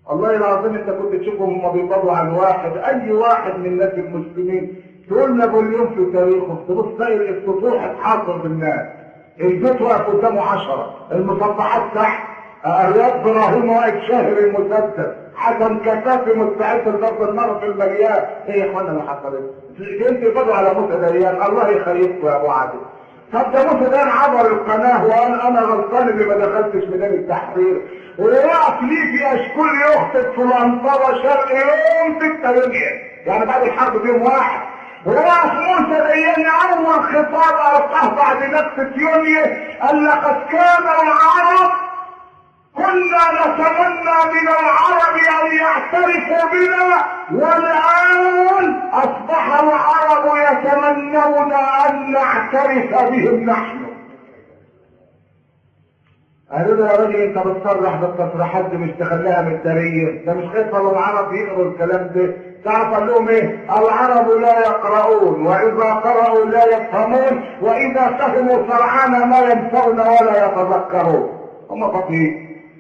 والله العظيم انت كنت تشوفهم هم بيقضوا عن واحد اي واحد من الناس المسلمين تقول نابليون في تاريخه تبص تلاقي السطوح اتحاصر بالناس البيت واقف قدامه عشرة المسطحات تحت رياض ابراهيم واقف شاهر المسدس حسن كفافي مستعد لضرب النار في المليان ايه يا اخوانا اللي حصلت؟ انت بدوا على موسى ديان الله يخيبكم يا ابو عادل طب ده موسى ديان عبر القناه وانا انا غلطان اللي ما دخلتش ميدان التحرير ويقف لي في اشكال يخطب في الانطره شرق يوم 6 يونيو يعني بعد الحرب بيوم واحد وقف موسى ديان اول خطاب القاه بعد نكسه يونيو قال لقد كان العرب كنا نتمنى من العرب ان يعترفوا بنا والان اصبح العرب يتمنون ان نعترف بهم نحن قالوا له يا راجل انت بتصرح بالتصريحات دي مش تخليها مداريه ده مش خايف العرب يقروا الكلام ده تعرف قال لهم ايه العرب لا يقرؤون واذا قرأوا لا يفهمون واذا فهموا سرعان ما ينفعون ولا يتذكرون هم فاضيين